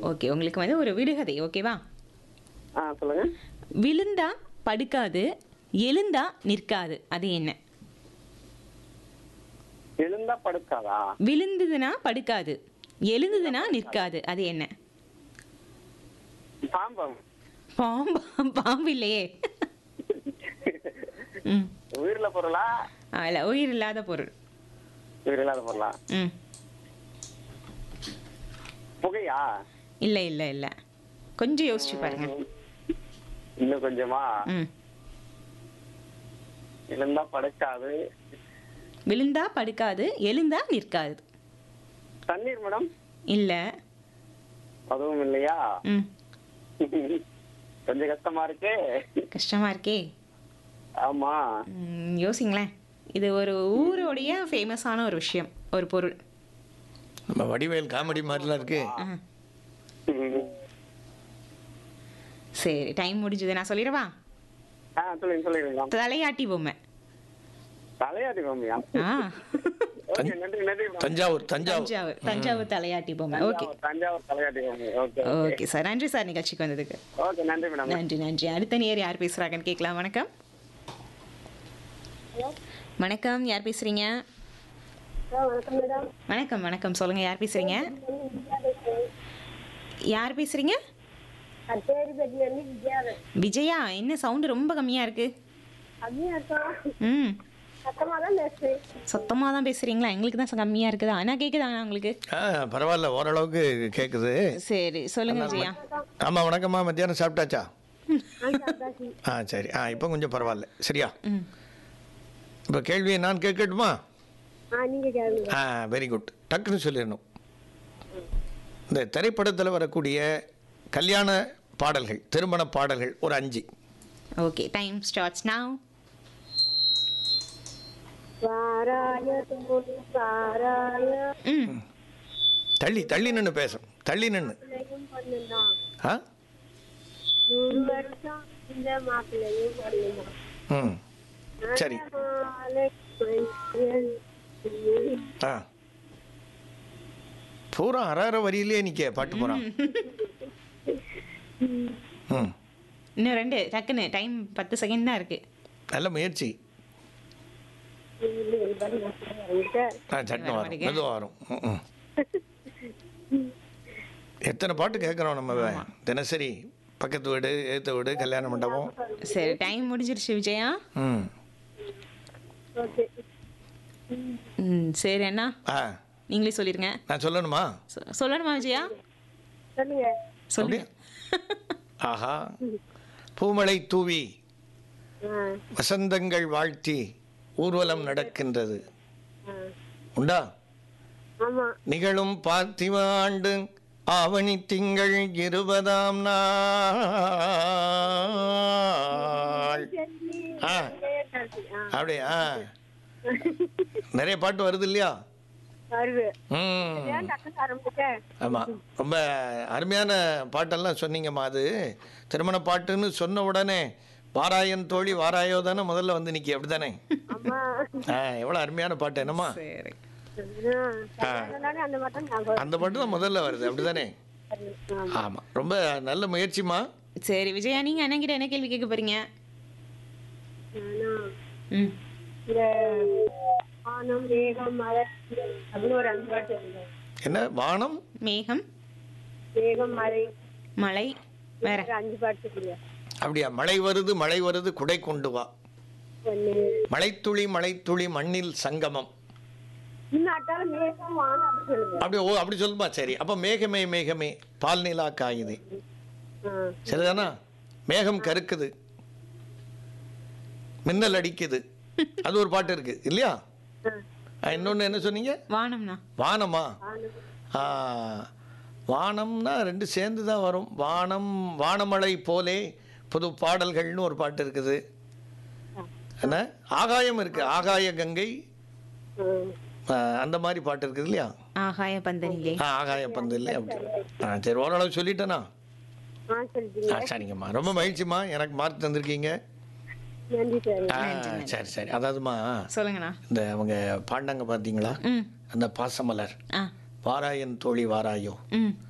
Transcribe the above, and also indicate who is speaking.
Speaker 1: Okay உங்களுக்கு வந்து ஒரு விடுகதை ஓகேவா
Speaker 2: ஆ சொல்லுங்க
Speaker 1: விழுந்தா படுக்காது எழுந்தா நிற்காது அது என்ன
Speaker 2: எழுந்தா படுக்காதா
Speaker 1: விழுந்ததுன்னா படுக்காது எழுந்ததுன்னா நிற்காது அது என்ன
Speaker 2: பாம்பம்
Speaker 1: பாம்பு பாம்பு இல்லையே ம்
Speaker 2: உயிரில பொருளா
Speaker 1: ஆ, இல்ல உயிர் இல்லாத பொருள்
Speaker 2: உயிர் இல்லாத பொருளா
Speaker 1: ம்
Speaker 2: புகையா
Speaker 1: இல்லை இல்லை இல்லை கொஞ்சம் யோசிச்சு பாருங்க
Speaker 2: இன்னும் கொஞ்சமா
Speaker 1: ம்
Speaker 2: எழுந்தா படுக்காது
Speaker 1: விழுந்தா படுக்காது எழுந்தா நிற்காது
Speaker 2: தண்ணீர் மேடம்
Speaker 1: இல்லை
Speaker 2: அதுவும் இல்லையா
Speaker 1: ம்
Speaker 2: கொஞ்சம் கஷ்டமா இருக்கு
Speaker 1: கஷ்டமா இருக்கே
Speaker 2: ஆமா
Speaker 1: ம், யோசிங்களேன் இது ஒரு ஊரோடைய ஃபேமஸான ஒரு விஷயம் ஒரு பொருள்
Speaker 3: நம்ம வடிவேல் காமெடி மாதிரிலாம் இருக்கு
Speaker 1: ஆ சரி டைம் முடிஞ்சது நான் சொல்லிடவா
Speaker 2: ஆ சொல்லுங்க சொல்லுங்க
Speaker 1: தலையாட்டி பொம்மை
Speaker 2: தலையாட்டி கோமியா
Speaker 1: ஆ
Speaker 2: ஓகே நன்றி நன்றி மேடம்
Speaker 1: தஞ்சாவூர்
Speaker 3: தஞ்சாவூர் தஞ்சாவூர்
Speaker 1: தஞ்சாவூர் தலையாட்டி பொம்மை ஓகே
Speaker 2: தஞ்சாவூர் தஞ்சாவூர் தலையாட்டி கோமி ஓகே
Speaker 1: ஓகே சார் நன்றி சார் நிகழ்ச்சிக்கு வந்ததுக்கு
Speaker 2: ஓகே நன்றி மேடம்
Speaker 1: நன்றி நன்றி அடுத்த நேர் யார் பேசுறாங்கன்னு கேட்கலாம் வணக்கம் வணக்கம் யார் பேசுறீங்க வணக்கம் வணக்கம் சொல்லுங்க யார் பேசுறீங்க யார் பேசுறீங்க விஜயா என்ன சவுண்டு ரொம்ப கம்மியா இருக்கு ம் சத்தமாக தான் பேசுறீங்களா எங்களுக்கு தான் கம்மியா இருக்குதா ஆனா கேக்குதா உங்களுக்கு
Speaker 3: ஆ பரவாயில்ல ஓரளவுக்கு கேட்குது
Speaker 1: சரி சொல்லுங்க விஜயா
Speaker 3: ஆமாம் வணக்கம்மா மத்தியானம் சாப்பிட்டாச்சா ஆ சரி ஆ இப்போ கொஞ்சம் பரவாயில்ல சரியா
Speaker 1: ம்
Speaker 3: இப்போ கேள்வியை நான் கேட்கட்டுமா
Speaker 4: நீங்க கேளுங்க
Speaker 3: ஆ வெரி குட் டக்குன்னு சொல்லிடணும் இந்த திரைப்படத்தில் வரக்கூடிய கல்யாண பாடல்கள் திருமண பாடல்கள் ஒரு அஞ்சு
Speaker 1: ஓகே டைம் ஸ்டார்ட்ஸ் நவ்
Speaker 4: வாராய தோழி வாராய
Speaker 1: ம்
Speaker 3: தள்ளி தள்ளி நின்று பேசணும் தள்ளி நின்று
Speaker 4: பிள்ளையும் பொண்ணுதான்
Speaker 3: ஆ
Speaker 4: நூறு வருஷம் இந்த மாப்பிள்ளையும் பொண்ணுதான்
Speaker 3: ம் சரி
Speaker 4: மாலை மஞ்சள்
Speaker 3: ஆ பூரா அரை அரை வரியிலே நிற்க பாட்டு போகிறான் ம்
Speaker 1: இன்னும் ரெண்டு டக்குன்னு டைம் பத்து செகண்ட் தான் இருக்கு
Speaker 3: நல்ல முயற்சி ஆ சட்டம் வரும்
Speaker 1: வரமாட்டேங்க.
Speaker 3: மெதுவாக வரும் ம், ம். எத்தனை பாட்டு கேட்குறோம் நம்ம தினசரி பக்கத்து வீடு ஏற்ற வீடு கல்யாண மண்டபம்
Speaker 1: சரி டைம் முடிஞ்சிருச்சு விஜயா
Speaker 3: ம்
Speaker 4: ஓகே
Speaker 1: ம் சரி அண்ணா
Speaker 3: ஆ
Speaker 1: நீங்களே சொல்லிருங்க
Speaker 3: நான் சொல்லணுமா
Speaker 1: சொ- சொல்லணுமா விஜயா
Speaker 4: சொல்லுங்க
Speaker 1: சொல்லுங்க
Speaker 3: ஆஹா பூமழை தூவி
Speaker 4: ஆ
Speaker 3: வசந்தங்கள் வாழ்த்தி ஊர்வலம் நடக்கின்றது
Speaker 4: ஆ
Speaker 3: உண்டா
Speaker 4: ஆமா
Speaker 3: நிகழும் பார்த்திவ ஆண்டு ஆவணி திங்கள் இருபதாம் நாள் ஆ அப்படியே ஆ நிறைய பாட்டு வருது இல்லையா
Speaker 4: வருது
Speaker 3: ம்
Speaker 4: ஏன் டக்குன்னு ஆரம்பிச்சேன்
Speaker 3: ஆமாம் ரொம்ப அருமையான பாட்டெல்லாம் சொன்னீங்கம்மா அது திருமண பாட்டுன்னு சொன்ன உடனே வாராயன் தோழி வாராயோ தானே முதல்ல வந்து நிற்கி அப்படி தானே
Speaker 4: அம்மா
Speaker 3: ஆ எவ்வளோ அருமையான பாட்டு என்னம்மா
Speaker 1: சரி
Speaker 4: ஆ, கல்யாணம்னாலே அந்த மட்டும் ஞாபகம்
Speaker 3: அந்த பாட்டு தான் முதல்ல வருது அப்படி தானே
Speaker 4: வருது. ஆ.
Speaker 3: ஆமாம் ரொம்ப நல்ல முயற்சிம்மா
Speaker 1: சரி விஜயா நீங்க அண்ணங்கிட்ட என்ன கேள்வி கேட்க போறீங்க
Speaker 4: ஆனா,
Speaker 1: ம்
Speaker 4: இந்த வானம் மேகம் மழை அப்படின்னு ஒரு அஞ்சு பாட்டு இருக்கு
Speaker 3: என்ன வானம்
Speaker 1: மேகம்
Speaker 4: மேகம் மழை
Speaker 1: மலை வேற
Speaker 4: ஒரு அஞ்சு பாட்டு இருக்கு
Speaker 3: அப்படியா மழை வருது மழை வருது குடை கொண்டு வா
Speaker 4: ஒண்ணு
Speaker 3: மழைத்துளி மழைத்துளி மண்ணில் சங்கமம்
Speaker 4: இன்னும் அட்டால மேகம் வானம் அப்படி சொல்லுங்க
Speaker 3: அப்படி ஓ அப்படி சொல்லுமா சரி அப்போ மேகமே மேகமே பால் நிலா காயுது
Speaker 4: ஆ.
Speaker 3: சரிதானா மேகம் கருக்குது மின்னல் அடிக்குது அது ஒரு பாட்டு இருக்கு இல்லையா
Speaker 4: ஆ.
Speaker 3: இன்னொன்று என்ன சொன்னீங்க
Speaker 1: வானம்னா
Speaker 3: வானமா
Speaker 4: வானம்.
Speaker 3: ஆ, வானம்னா ரெண்டு சேர்ந்து தான் வரும் வானம் வானமழை போலே புது பாடல்கள்னு ஒரு பாட்டு இருக்குது என்ன ஆகாயம் இருக்கு ஆகாய கங்கை
Speaker 4: ஆ.
Speaker 3: ஆ, அந்த மாதிரி பாட்டு இருக்குது இல்லையா
Speaker 1: ஆகாய பந்தனிலே
Speaker 3: ஆ ஆகாய பந்து இல்லை அப்படி ஆ சரி ஓரளவு சொல்லிட்டேனா
Speaker 4: ஆ சொல்லிட்டீங்க
Speaker 3: ஆ சரிங்கம்மா ரொம்ப மகிழ்ச்சிம்மா எனக்கு மார்க் தந்திருக்கீங்க
Speaker 4: நன்றி சார்
Speaker 3: ஆ சரி சரி அதாவதுமா
Speaker 1: சொல்லுங்கண்ணா
Speaker 3: இந்த அவங்க பாண்டாங்க பார்த்தீங்களா
Speaker 1: ம்
Speaker 3: அந்த பாசமலர்
Speaker 1: ஆ
Speaker 3: வாராயன் தோழி வாராயோ
Speaker 1: ம்